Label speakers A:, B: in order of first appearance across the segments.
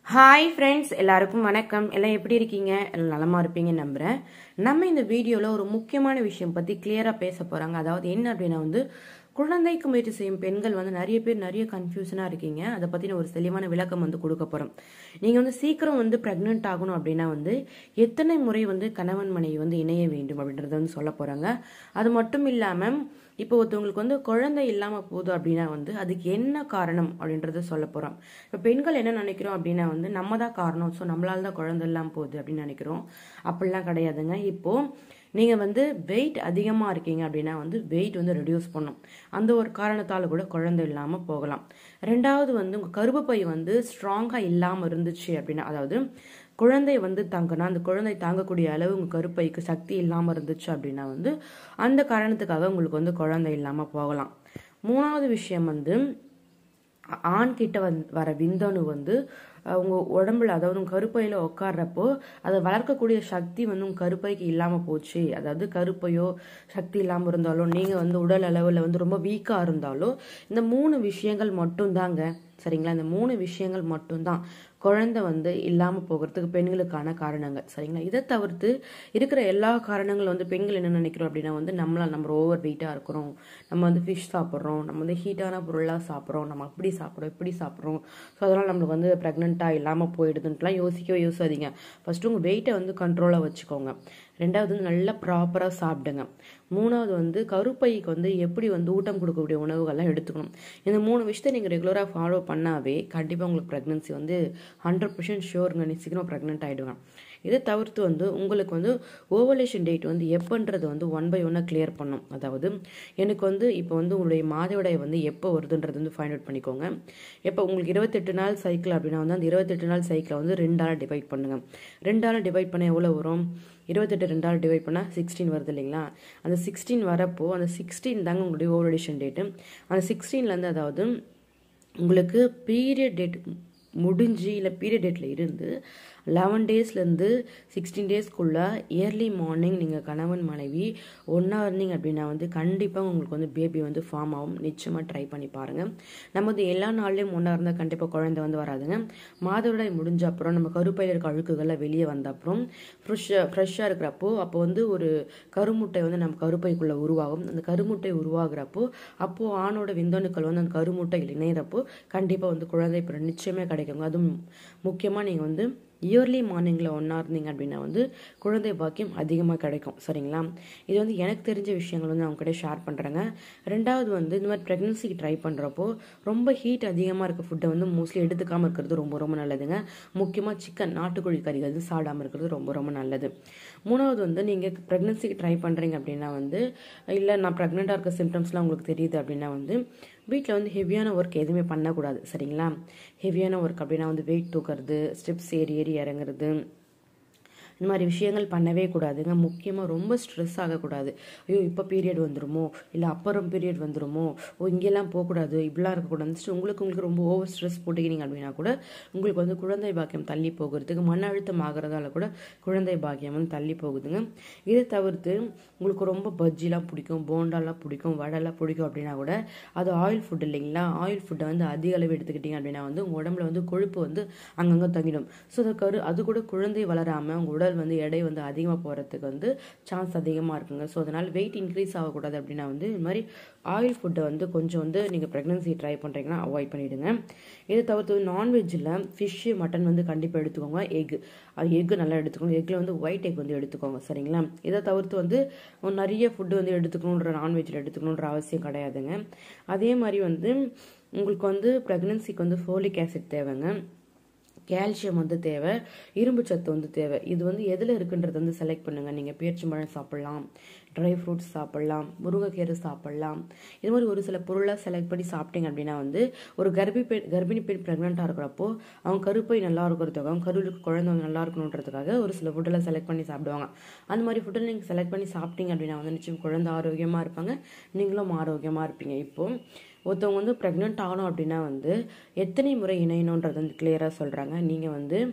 A: hi friends எல்லாருக்கும் வணக்கம் எல்லாம் எப்படி இருக்கீங்க எல்லாம் நலமா இருப்பீங்கன்னு நம்புறேன் நம்ம இந்த வீடியோவில் ஒரு முக்கியமான விஷயம் பற்றி கிளியராக பேச போகிறாங்க அதாவது என்ன அப்படின்னா வந்து குழந்தைக்கு முயற்சி செய்யும் பெண்கள் வந்து நிறைய பேர் நிறைய கன்ஃபியூஷனாக இருக்கீங்க அதை பற்றின ஒரு தெளிவான விளக்கம் வந்து கொடுக்க போகிறோம் நீங்கள் வந்து சீக்கிரம் வந்து ப்ரெக்னென்ட் ஆகணும் அப்படின்னா வந்து எத்தனை முறை வந்து கணவன் மனைவி வந்து இணைய வேண்டும் அப்படின்றத வந்து சொல்ல போகிறாங்க அது மட்டும் இல்லாமல் இப்போ ஒருத்தவங்களுக்கு வந்து குழந்தை இல்லாமல் போகுது அப்படின்னா வந்து அதுக்கு என்ன காரணம் அப்படின்றத சொல்ல போகிறோம் இப்போ பெண்கள் என்ன நினைக்கிறோம் அப்படின்னா வந்து நம்ம தான் காரணம் ஸோ நம்மளால தான் குழந்தை இல்லாமல் போகுது அப்படின்னு நினைக்கிறோம் அப்படிலாம் கிடையாதுங்க இப்போது நீங்கள் வந்து வெயிட் அதிகமாக இருக்கீங்க அப்படின்னா வந்து வெயிட் வந்து ரெடியூஸ் பண்ணும் அந்த ஒரு காரணத்தால் கூட குழந்தை இல்லாமல் போகலாம் ரெண்டாவது வந்து உங்கள் கருப்பப்பை வந்து ஸ்ட்ராங்காக இல்லாமல் இருந்துச்சு அப்படின்னா அதாவது குழந்தை வந்து தாங்கினா அந்த குழந்தை தாங்கக்கூடிய அளவு உங்கள் கருப்பைக்கு சக்தி இல்லாமல் இருந்துச்சு அப்படின்னா வந்து அந்த காரணத்துக்காக உங்களுக்கு வந்து குழந்தை இல்லாமல் போகலாம் மூணாவது விஷயம் வந்து ஆண் கிட்ட வந் வர விந்தணு வந்து உங்க உடம்புல அதாவது உங்க கருப்பையில உட்கார்றப்போ அதை வளர்க்கக்கூடிய சக்தி வந்து உங்க கருப்பைக்கு இல்லாம போச்சு அதாவது கருப்பையோ சக்தி இல்லாம இருந்தாலும் நீங்க வந்து உடல் அளவுல வந்து ரொம்ப வீக்கா இருந்தாலும் இந்த மூணு விஷயங்கள் மட்டும்தாங்க சரிங்களா இந்த மூணு விஷயங்கள் மட்டும்தான் குழந்தை வந்து இல்லாமல் போகிறதுக்கு பெண்களுக்கான காரணங்கள் சரிங்களா இதை தவிர்த்து இருக்கிற எல்லா காரணங்களும் வந்து பெண்கள் என்ன நினைக்கிறோம் அப்படின்னா வந்து நம்மளால் நம்ம ஓவர் வெயிட்டாக இருக்கிறோம் நம்ம வந்து ஃபிஷ் சாப்பிட்றோம் நம்ம வந்து ஹீட்டான பொருளாக சாப்பிட்றோம் நம்ம அப்படி சாப்பிட்றோம் இப்படி சாப்பிட்றோம் ஸோ அதனால் நம்மளுக்கு வந்து ப்ரெக்னெண்ட்டாக இல்லாமல் போயிடுதுன்ட்டுலாம் யோசிக்கவே யோசிக்காதீங்க ஃபஸ்ட்டு உங்கள் வெயிட்டை வந்து கண்ட்ரோலாக வச்சுக்கோங்க ரெண்டாவது வந்து நல்லா ப்ராப்பராக சாப்பிடுங்க மூணாவது வந்து கருப்பைக்கு வந்து எப்படி வந்து ஊட்டம் கொடுக்கக்கூடிய உணவுகள்லாம் எடுத்துக்கணும் இந்த மூணு விஷயத்தை நீங்கள் ரெகுலராக ஃபாலோ பண்ணாவே கண்டிப்பாக உங்களுக்கு ப்ரெக்னன்சி வந்து ஹண்ட்ரட் பர்சன்ட் ஷோருங்க நீ சீக்கிரம் ப்ரெக்னென்ட் ஆகிடுவேன் இதை தவிர்த்து வந்து உங்களுக்கு வந்து ஓவலேஷன் டேட் வந்து எப்போன்றது வந்து ஒன் பை ஒன்னாக கிளியர் பண்ணும் அதாவது எனக்கு வந்து இப்போ வந்து உங்களுடைய மாதவிடாய் வந்து எப்போ வருதுன்றது வந்து ஃபைண்ட் அவுட் பண்ணிக்கோங்க இப்போ உங்களுக்கு இருபத்தெட்டு நாள் சைக்கிள் அப்படின்னா வந்து அந்த இருபத்தெட்டு நாள் சைக்கிளை வந்து ரெண்டால் டிவைட் பண்ணுங்க ரெண்டால் டிவைட் பண்ண எவ்வளோ வரும் இருபத்தெட்டு ரெண்டால் டிவைட் பண்ணால் சிக்ஸ்டீன் வருது இல்லைங்களா அந்த சிக்ஸ்டீன் வரப்போ அந்த சிக்ஸ்டீன் தாங்க உங்களுடைய ஓவலேஷன் டேட்டு அந்த சிக்ஸ்டீன்லேருந்து அதாவது உங்களுக்கு பீரியட் டேட் முடிஞ்சு இல்லை பீரியட் டேட்டில் இருந்து லெவன் டேஸ்லேருந்து சிக்ஸ்டீன் டேஸ்க்குள்ளே இயர்லி மார்னிங் நீங்கள் கணவன் மனைவி ஒன்றா இருந்தீங்க அப்படின்னா வந்து கண்டிப்பாக உங்களுக்கு வந்து பேபி வந்து ஃபார்ம் ஆகும் நிச்சயமாக ட்ரை பண்ணி பாருங்கள் நம்ம வந்து எல்லா நாள்லேயும் ஒன்றா இருந்தால் கண்டிப்பாக குழந்தை வந்து வராதுங்க மாதவிடாய் முடிஞ்ச அப்புறம் நம்ம கருப்பையில் இருக்க அழுக்குகள்லாம் வெளியே வந்த அப்புறம் ஃப்ரெஷ்ஷாக ஃப்ரெஷ்ஷாக இருக்கிறப்போ அப்போ வந்து ஒரு கருமுட்டை வந்து நம்ம கருப்பைக்குள்ளே உருவாகும் அந்த கருமுட்டை உருவாகிறப்போ அப்போது ஆணோட விந்தணுக்கள் வந்து அந்த கருமுட்டையில் இணையிறப்போ கண்டிப்பாக வந்து குழந்தை பிறகு நிச்சயமே கிடைக்குங்க அதுவும் முக்கியமாக நீங்கள் வந்து இயர்லி மார்னிங்கில் ஒன்றா இருந்தீங்க அப்படின்னா வந்து குழந்தை பாக்கியம் அதிகமாக கிடைக்கும் சரிங்களா இது வந்து எனக்கு தெரிஞ்ச விஷயங்கள் வந்து அவங்க கிட்ட ஷேர் பண்ணுறேங்க ரெண்டாவது வந்து இந்த மாதிரி ப்ரெக்னன்சிக்கு ட்ரை பண்ணுறப்போ ரொம்ப ஹீட் அதிகமாக இருக்க ஃபுட்டை வந்து மோஸ்ட்லி எடுத்துக்காமல் இருக்கிறது ரொம்ப ரொம்ப நல்லதுங்க முக்கியமாக சிக்கன் நாட்டுக்கோழி கறிகள் வந்து சாப்பிடாமல் இருக்கிறது ரொம்ப ரொம்ப நல்லது மூணாவது வந்து நீங்கள் ப்ரெக்னன்சிக்கு ட்ரை பண்ணுறீங்க அப்படின்னா வந்து இல்லை நான் ப்ரெக்னெண்ட்டாக இருக்க சிம்டம்ஸ்லாம் உங்களுக்கு தெரியுது அப்படின்னா வந்து வீட்டில் வந்து ஹெவியான ஒர்க் எதுவுமே பண்ணக்கூடாது சரிங்களா ஹெவியான ஒர்க் அப்படின்னா வந்து வெயிட் தூக்குறது ஸ்டெப்ஸ் ஏறி ஏறி இறங்குறது இந்த மாதிரி விஷயங்கள் பண்ணவே கூடாதுங்க முக்கியமாக ரொம்ப ஸ்ட்ரெஸ் ஆகக்கூடாது ஐயோ இப்போ பீரியட் வந்துருமோ இல்லை அப்புறம் பீரியட் வந்துருமோ ஓ இங்கெல்லாம் போகக்கூடாது இப்படிலாம் இருக்கக்கூடாது உங்களுக்கு உங்களுக்கு ரொம்ப ஓவர் ஸ்ட்ரெஸ் போட்டுக்கிறீங்க அப்படின்னா கூட உங்களுக்கு வந்து குழந்தை பாக்கியம் தள்ளி போகிறதுக்கு மன அழுத்தம் ஆகிறதால கூட குழந்தை பாக்கியம் வந்து தள்ளி போகுதுங்க இதை தவிர்த்து உங்களுக்கு ரொம்ப பஜ்ஜிலாம் பிடிக்கும் போண்டாலாம் பிடிக்கும் வடைலாம் பிடிக்கும் அப்படின்னா கூட அது ஆயில் ஃபுட் இல்லைங்களா ஆயில் ஃபுட்டை வந்து அதிக அளவு எடுத்துக்கிட்டீங்க அப்படின்னா வந்து உங்கள் உடம்புல வந்து கொழுப்பு வந்து அங்கங்கே தங்கிடும் ஸோ அது கரு அது கூட குழந்தை வளராமல் உங்கள் உடல் வந்து எடை வந்து அதிகமாக போகிறதுக்கு வந்து சான்ஸ் அதிகமாக இருக்குங்க ஸோ அதனால் வெயிட் இன்க்ரீஸ் ஆகக்கூடாது அப்படின்னா வந்து இது மாதிரி ஆயில் ஃபுட்டை வந்து கொஞ்சம் வந்து நீங்கள் ப்ரெக்னன்சி ட்ரை பண்ணுறீங்கன்னா அவாய்ட் பண்ணிவிடுங்க இதை தவிர்த்து நான்வெஜ்ஜில் ஃபிஷ்ஷு மட்டன் வந்து கண்டிப்பாக எடுத்துக்கோங்க எக் எக்கு நல்லா எடுத்துக்கோங்க எக்கில் வந்து ஒயிட் எக் வந்து எடுத்துக்கோங்க சரிங்களா இதை தவிர்த்து வந்து நிறைய ஃபுட்டு வந்து எடுத்துக்கணுன்ற நான்வெஜ்ஜில் எடுத்துக்கணுன்ற அவசியம் கிடையாதுங்க அதே மாதிரி வந்து உங்களுக்கு வந்து ப்ரெக்னன்சிக்கு வந்து ஃபோலிக் ஆசிட் தேவைங்க கால்சியம் வந்து தேவை இரும்பு சத்து வந்து தேவை இது வந்து எதில் இருக்குன்றது வந்து செலக்ட் பண்ணுங்கள் நீங்கள் பேரிச்சம்பழம் சாப்பிட்லாம் ட்ரை ஃப்ரூட்ஸ் சாப்பிட்லாம் முருங்கைக்கீரை சாப்பிட்லாம் இது மாதிரி ஒரு சில பொருளாக செலக்ட் பண்ணி சாப்பிட்டீங்க அப்படின்னா வந்து ஒரு கர்ப்பிணி பெண் கர்ப்பிணி பெண் ப்ரெக்னெண்ட்டாக இருக்கிறப்போ அவங்க கருப்பை நல்லா இருக்கிறதுக்காக அவங்க கருவுக்கு குழந்தை வந்து நல்லா இருக்கணுன்றதுக்காக ஒரு சில ஃபுட்டெல்லாம் செலக்ட் பண்ணி சாப்பிடுவாங்க அந்த மாதிரி ஃபுட்டில் நீங்கள் செலக்ட் பண்ணி சாப்பிட்டீங்க அப்படின்னா வந்து நிச்சயம் குழந்தை ஆரோக்கியமாக இருப்பாங்க நீங்களும் ஆரோக்கியமாக இருப்பீங்க இப்போது ஒருத்தவங்க வந்து ப்ரெக்னென்ட் ஆகணும் அப்படின்னா வந்து எத்தனை முறை இணையணுன்றது வந்து கிளியராக சொல்கிறாங்க நீங்கள் வந்து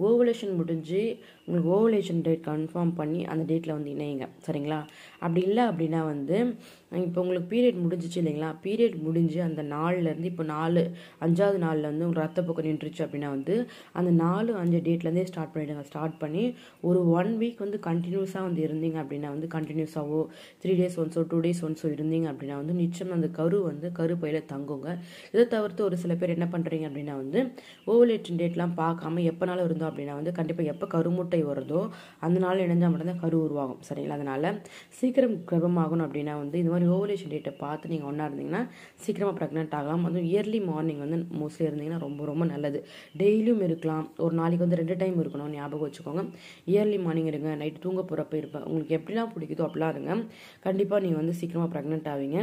A: ஓவலேஷன் முடிஞ்சு உங்களுக்கு ஓவலேஷன் டேட் கன்ஃபார்ம் பண்ணி அந்த டேட்டில் வந்து இணையுங்க சரிங்களா அப்படி இல்லை அப்படின்னா வந்து இப்போ உங்களுக்கு பீரியட் முடிஞ்சிச்சு இல்லைங்களா பீரியட் முடிஞ்சு அந்த நாள்லேருந்து இப்போ நாலு அஞ்சாவது நாளில் வந்து உங்களுக்கு ரத்தப்போக்கு நின்றுச்சு அப்படின்னா வந்து அந்த நாலு அஞ்சு டேட்லேருந்தே ஸ்டார்ட் பண்ணிவிடுங்க ஸ்டார்ட் பண்ணி ஒரு ஒன் வீக் வந்து கண்டினியூஸாக வந்து இருந்தீங்க அப்படின்னா வந்து கண்டினியூஸாவோ த்ரீ டேஸ் ஒன்ஸோ டூ டேஸ் ஒன்ஸோ இருந்தீங்க அப்படின்னா வந்து நிச்சயம் அந்த கரு வந்து கரு பையில தங்குங்க இதை தவிர்த்து ஒரு சில பேர் என்ன பண்ணுறீங்க அப்படின்னா வந்து ஓவலேஷன் டேட்லாம் பார்க்காம எப்போனாலும் இருந்தோம் அப்படின்னா வந்து கண்டிப்பாக எப்போ கருமுட்டை வருதோ அந்த நாள் இணைஞ்சால் மட்டும்தான் கரு உருவாகும் சரிங்களா அதனால் சீக்கிரம் கர்ப்பமாகணும் அப்படின்னா வந்து இந்த மாதிரி ஓவலேஷன் டேட்டை பார்த்து நீங்கள் ஒன்றா இருந்தீங்கன்னா சீக்கிரமாக ப்ரெக்னென்ட் ஆகலாம் அதுவும் இயர்லி மார்னிங் வந்து மோஸ்ட்லி இருந்தீங்கன்னா ரொம்ப ரொம்ப நல்லது டெய்லியும் இருக்கலாம் ஒரு நாளைக்கு வந்து ரெண்டு டைம் இருக்கணும் ஞாபகம் வச்சுக்கோங்க இயர்லி மார்னிங் இருங்க நைட்டு தூங்க போகிறப்ப இருப்பேன் உங்களுக்கு எப்படிலாம் பிடிக்குதோ அப்படிலாம் இருங்க கண்டிப்பாக நீங்கள் வந்து சீக்கிரமாக ப்ரெக்னென்ட் ஆவீங்க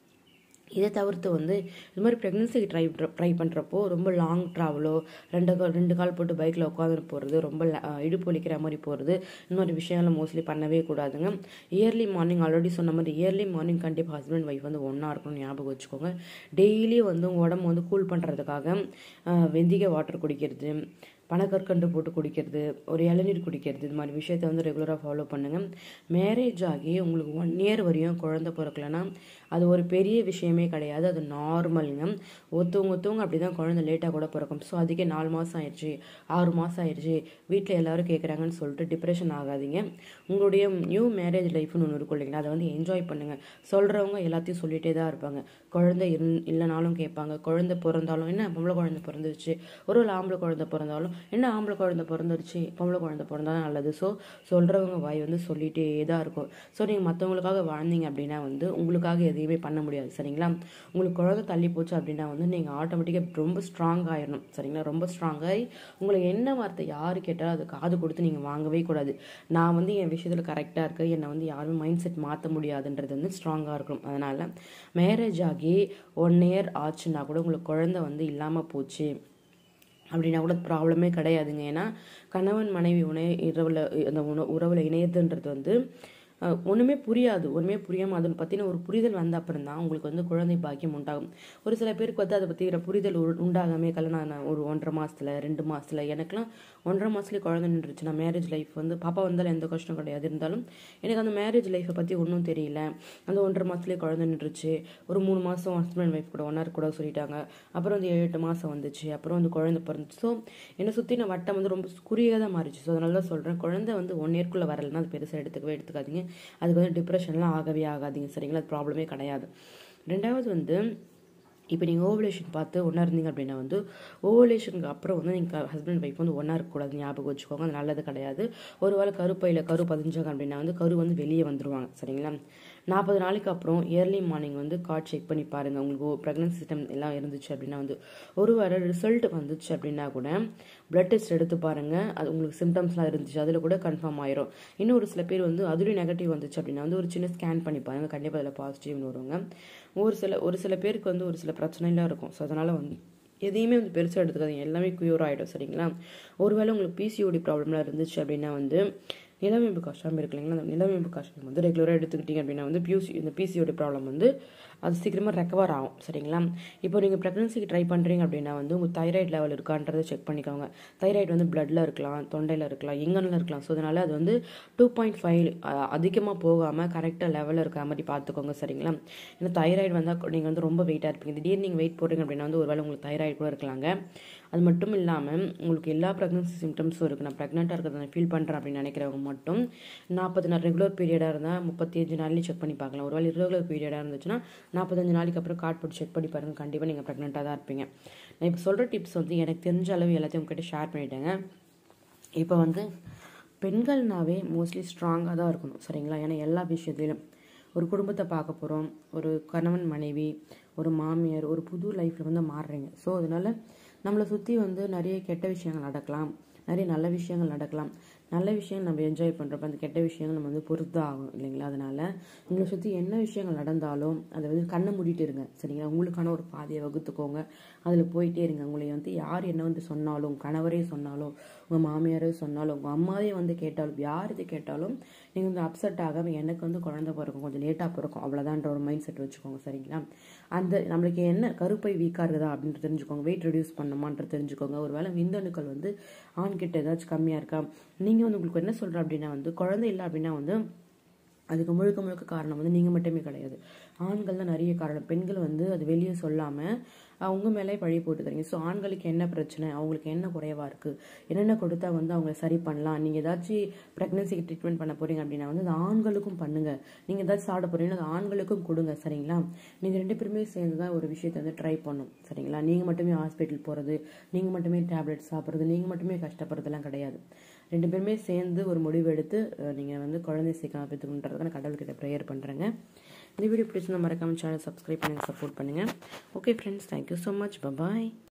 A: இதை தவிர்த்து வந்து இது மாதிரி ப்ரெக்னன்சிக்கு ட்ரை ட்ரை பண்ணுறப்போ ரொம்ப லாங் ட்ராவலோ ரெண்டு கால் ரெண்டு கால் போட்டு பைக்கில் உட்காந்து போகிறது ரொம்ப இடுப்பு வலிக்கிற மாதிரி போகிறது இந்த மாதிரி விஷயங்களை மோஸ்ட்லி பண்ணவே கூடாதுங்க இயர்லி மார்னிங் ஆல்ரெடி சொன்ன மாதிரி இயர்லி மார்னிங் கண்டிப்பாக ஹஸ்பண்ட் ஒய்ஃப் வந்து ஒன்றா இருக்கணும்னு ஞாபகம் வச்சுக்கோங்க டெய்லி வந்து உங்கள் உடம்பு வந்து கூல் பண்ணுறதுக்காக வெந்திகை வாட்டர் குடிக்கிறது பனக்கற்கண்டு போட்டு குடிக்கிறது ஒரு இளநீர் குடிக்கிறது இது மாதிரி விஷயத்தை வந்து ரெகுலராக ஃபாலோ பண்ணுங்கள் மேரேஜ் ஆகி உங்களுக்கு ஒன் இயர் வரையும் குழந்த பிறக்கலன்னா அது ஒரு பெரிய விஷயமே கிடையாது அது நார்மலுங்க ஒருத்தவங்க ஒருத்தவங்க அப்படி தான் குழந்தை லேட்டாக கூட பிறக்கும் ஸோ அதுக்கே நாலு மாதம் ஆயிடுச்சு ஆறு மாதம் ஆயிடுச்சு வீட்டில் எல்லாரும் கேட்குறாங்கன்னு சொல்லிட்டு டிப்ரெஷன் ஆகாதீங்க உங்களுடைய நியூ மேரேஜ் லைஃப்னு ஒன்று இருக்கும் இல்லைங்களா அதை வந்து என்ஜாய் பண்ணுங்கள் சொல்கிறவங்க எல்லாத்தையும் சொல்லிகிட்டே தான் இருப்பாங்க குழந்தை இரு இல்லைனாலும் கேட்பாங்க குழந்தை பிறந்தாலும் என்ன பொம்பளை குழந்தை பிறந்துருச்சு ஒரு ஒரு ஆம்பளை குழந்தை பிறந்தாலும் என்ன ஆம்பளை குழந்தை பிறந்துருச்சு பொம்பளை குழந்தை பிறந்தாலும் நல்லது ஸோ சொல்கிறவங்க வாய் வந்து சொல்லிகிட்டே தான் இருக்கும் ஸோ நீங்கள் மற்றவங்களுக்காக வாழ்ந்தீங்க அப்படின்னா வந்து உங்களுக்காக எதையுமே பண்ண முடியாது சரிங்களா உங்களுக்கு குழந்தை தள்ளி போச்சு அப்படின்னா வந்து நீங்கள் ஆட்டோமேட்டிக்காக ரொம்ப ஸ்ட்ராங் ஆயிடணும் சரிங்களா ரொம்ப ஸ்ட்ராங் ஆகி உங்களுக்கு என்ன வார்த்தை யார் கேட்டாலும் அது காது கொடுத்து நீங்கள் வாங்கவே கூடாது நான் வந்து என் விஷயத்தில் கரெக்டாக இருக்கேன் என்னை வந்து யாரும் மைண்ட் செட் மாற்ற முடியாதுன்றது வந்து ஸ்ட்ராங்காக இருக்கணும் அதனால் மேரேஜ் ஆகி ஒன் இயர் ஆச்சுன்னா கூட உங்களுக்கு குழந்தை வந்து இல்லாமல் போச்சு அப்படின்னா கூட ப்ராப்ளமே கிடையாதுங்க ஏன்னா கணவன் மனைவி உணை இரவில் அந்த உண உறவில் இணையதுன்றது வந்து ஒன்றுமே புரியாது ஒன்றுமே புரியாமல் அதனை பற்றின ஒரு புரிதல் வந்த அப்புறம் தான் உங்களுக்கு வந்து குழந்தை பாக்கியம் உண்டாகும் ஒரு சில பேருக்கு வந்து அதை பற்றி புரிதல் உண்டாகாமே கல்யாணம் ஒரு ஒன்றரை மாதத்தில் ரெண்டு மாதத்தில் எனக்குலாம் ஒன்றரை மாதத்துலேயே குழந்தை நின்றுச்சு நான் மேரேஜ் லைஃப் வந்து பாப்பா வந்தாலும் எந்த கஷ்டம் கிடையாது இருந்தாலும் எனக்கு அந்த மேரேஜ் லைஃப்பை பற்றி ஒன்றும் தெரியல அந்த ஒன்றரை மாதத்துலேயே குழந்தை நின்றுச்சு ஒரு மூணு மாதம் ஹஸ்பண்ட் ஒய்ஃப் கூட ஒன்றா கூட சொல்லிட்டாங்க அப்புறம் வந்து ஏழு எட்டு மாதம் வந்துச்சு அப்புறம் வந்து குழந்தை பிறந்துச்சு ஸோ என்னை சுற்றி நான் வட்டம் வந்து ரொம்ப குறுகியதாக மாறிச்சு ஸோ அதனால தான் சொல்கிறேன் குழந்தை வந்து ஒன் இயர்க்குள்ளே வரலைன்னா அது பெருசாக எடுத்துக்கவே எடுத்துக்காதீங்க அதுக்கு வந்து டிப்ரெஷன்லாம் ஆகவே ஆகாதீங்க சரிங்களா அது ப்ராப்ளமே கிடையாது ரெண்டாவது வந்து இப்போ நீங்கள் ஓவலேஷன் பார்த்து ஒன்றா இருந்தீங்க அப்படின்னா வந்து ஓவலேஷனுக்கு அப்புறம் வந்து நீங்கள் ஹஸ்பண்ட் ஒய்ஃப் வந்து ஒன்றா இருக்கக்கூடாது ஞாபகம் வச்சுக்கோங்க அது நல்லது கிடையாது ஒரு வேளை கருப்பையில் கரு பதிஞ்சாங்க அப்படின்னா வந்து கரு வந்து வெளியே வந்துடுவாங்க சரிங்களா நாற்பது நாளைக்கு அப்புறம் இயர்லி மார்னிங் வந்து கார்ட் செக் பண்ணி பாருங்கள் உங்களுக்கு ப்ரெக்னன்சி சிஸ்டம் எல்லாம் இருந்துச்சு அப்படின்னா வந்து ஒரு வேளை ரிசல்ட் வந்துச்சு அப்படின்னா கூட பிளட் டெஸ்ட் எடுத்து பாருங்கள் அது உங்களுக்கு சிம்டம்ஸ்லாம் இருந்துச்சு அதில் கூட கன்ஃபார்ம் ஆயிரும் இன்னும் ஒரு சில பேர் வந்து அதுலேயும் நெகட்டிவ் வந்துச்சு அப்படின்னா வந்து ஒரு சின்ன ஸ்கேன் பண்ணி பாருங்கள் கண்டிப்பாக அதில் பாசிட்டிவ்னு வருவாங்க ஒரு சில ஒரு சில பேருக்கு வந்து ஒரு சில பிரச்சனைலாம் இருக்கும் ஸோ அதனால் வந்து எதையுமே வந்து பெருசாக எடுத்துக்காதீங்க எல்லாமே க்யூர் ஆகிடும் சரிங்களா ஒருவேளை உங்களுக்கு பிசிஓடி ப்ராப்ளம்லாம் இருந்துச்சு அப்படின்னா வந்து நிலவேம்பு கஷாயம் இருக்கு இல்லைங்களா அந்த நிலவேம்பு கஷாயம் வந்து ரெகுலராக எடுத்துக்கிட்டீங்க அப்படின்னா வந்து பியூசி இந்த பிசிஓடி ப்ராப்ளம் வந்து அது சீக்கிரமாக ரெக்கவர் ஆகும் சரிங்களா இப்போ நீங்கள் ப்ரெக்னன்சிக்கு ட்ரை பண்ணுறீங்க அப்படின்னா வந்து உங்கள் தைராய்டு லெவல் இருக்கான்றதை செக் பண்ணிக்கோங்க தைராய்டு வந்து பிளட்டில் இருக்கலாம் தொண்டையில் இருக்கலாம் எங்கனில் இருக்கலாம் ஸோ அதனால் அது வந்து டூ பாயிண்ட் ஃபைவ் அதிகமாக போகாமல் கரெக்டாக லெவலில் இருக்கிற மாதிரி பார்த்துக்கோங்க சரிங்களா ஏன்னா தைராய்டு வந்தால் நீங்கள் வந்து ரொம்ப வெயிட்டாக இருப்பீங்க திடீர்னு நீங்கள் வெயிட் போடுறீங்க அப்படின்னா வந்து ஒருவேளை உங்களுக்கு தைராய்டு கூட இருக்கலாங்க அது மட்டும் இல்லாமல் உங்களுக்கு எல்லா ப்ரெக்னன்சி சிம்டம்ஸும் இருக்குது நான் ப்ரெக்னெண்ட்டாக இருக்கிறத நான் ஃபீல் பண்ணுறேன் அப்படின்னு நினைக்கிறவங்க மட்டும் நாற்பது நாள் ரெகுலர் பீரியடாக இருந்தால் முப்பத்தி அஞ்சு நாள்லேயும் செக் பண்ணி பார்க்கலாம் ஒருவேளை இரகுலர் பீரியடாக இருந்துச்சுன்னா நாற்பத்தஞ்சு நாளைக்கு அப்புறம் கார்ட் போட்டு செக் பண்ணி பாருங்கள் கண்டிப்பாக நீங்கள் ப்ரெக்னெண்ட்டாக தான் இருப்பீங்க நான் இப்போ சொல்கிற டிப்ஸ் வந்து எனக்கு தெரிஞ்ச அளவு எல்லாத்தையும் உங்ககிட்ட ஷேர் பண்ணிட்டேங்க இப்போ வந்து பெண்கள்னாவே மோஸ்ட்லி ஸ்ட்ராங்காக தான் இருக்கணும் சரிங்களா ஏன்னா எல்லா விஷயத்திலும் ஒரு குடும்பத்தை பார்க்க போகிறோம் ஒரு கணவன் மனைவி ஒரு மாமியார் ஒரு புது லைஃப்பில் வந்து மாறுறீங்க ஸோ அதனால் நம்மளை சுற்றி வந்து நிறைய கெட்ட விஷயங்கள் நடக்கலாம் நிறைய நல்ல விஷயங்கள் நடக்கலாம் நல்ல விஷயம் நம்ம என்ஜாய் பண்ணுறப்ப அந்த கெட்ட விஷயங்கள் நம்ம வந்து பொறுத்து ஆகும் இல்லைங்களா அதனால உங்களை சுற்றி என்ன விஷயங்கள் நடந்தாலும் அதை வந்து கண்ணை மூடிட்டு இருங்க சரிங்களா உங்களுக்கான ஒரு பாதையை வகுத்துக்கோங்க அதில் போயிட்டே இருங்க உங்களை வந்து யார் என்ன வந்து சொன்னாலும் கணவரே சொன்னாலும் உங்கள் மாமியாரே சொன்னாலும் உங்கள் அம்மாவே வந்து கேட்டாலும் யார் இது கேட்டாலும் நீங்கள் வந்து அப்செட் ஆகாமல் எனக்கு வந்து குழந்தை பிறக்கும் கொஞ்சம் லேட்டாக பிறக்கும் அவ்வளோதான்ற ஒரு மைண்ட் செட் வச்சுக்கோங்க சரிங்களா அந்த நம்மளுக்கு என்ன கருப்பை வீக்காக இருக்குதா அப்படின்ட்டு தெரிஞ்சுக்கோங்க வெயிட் ரெடியூஸ் பண்ணணுமான்றது தெரிஞ்சுக்கோங்க ஒருவேளை விந்தணுக்கள் வந்து ஆண்கிட்ட ஏதாச்சும் கம்மியாக இருக்கா நீங்கள் வந்து உங்களுக்கு என்ன சொல்கிறேன் அப்படின்னா வந்து குழந்தை இல்லை அப்படின்னா வந்து அதுக்கு முழுக்க முழுக்க காரணம் வந்து நீங்கள் மட்டுமே கிடையாது ஆண்கள் தான் நிறைய காரணம் பெண்கள் வந்து அது வெளியே சொல்லாமல் அவங்க மேலே பழி போட்டு தரீங்க ஸோ ஆண்களுக்கு என்ன பிரச்சனை அவங்களுக்கு என்ன குறைவாக இருக்குது என்னென்ன கொடுத்தா வந்து அவங்கள சரி பண்ணலாம் நீங்கள் ஏதாச்சும் ப்ரெக்னன்சிக்கு ட்ரீட்மெண்ட் பண்ண போகிறீங்க அப்படின்னா வந்து அது ஆண்களுக்கும் பண்ணுங்கள் நீங்கள் ஏதாச்சும் சாப்பிட போகிறீங்கன்னா அது ஆண்களுக்கும் கொடுங்க சரிங்களா நீங்கள் ரெண்டு பேருமே சேர்ந்து தான் ஒரு விஷயத்தை வந்து ட்ரை பண்ணும் சரிங்களா நீங்கள் மட்டுமே ஹாஸ்பிட்டல் போகிறது நீங்கள் மட்டுமே டேப்லெட் சாப்பிட்றது நீங்கள் மட்டுமே கஷ்டப்படுறதுலாம் கிடையாது ரெண்டு பேருமே சேர்ந்து ஒரு முடிவு எடுத்து நீங்கள் வந்து குழந்தை சீக்கிரம் பெற்றுக்கணுன்றதுக்கு நான் கடவுள்கிட்ட ப்ரேயர் பண்ணுறேங்க இந்த வீடியோ பிடிச்சிருந்தா மறக்காம சேனல் சப்ஸ்கிரைப் பண்ணி சப்போர்ட் பண்ணுங்கள் okay friends thank you so much bye bye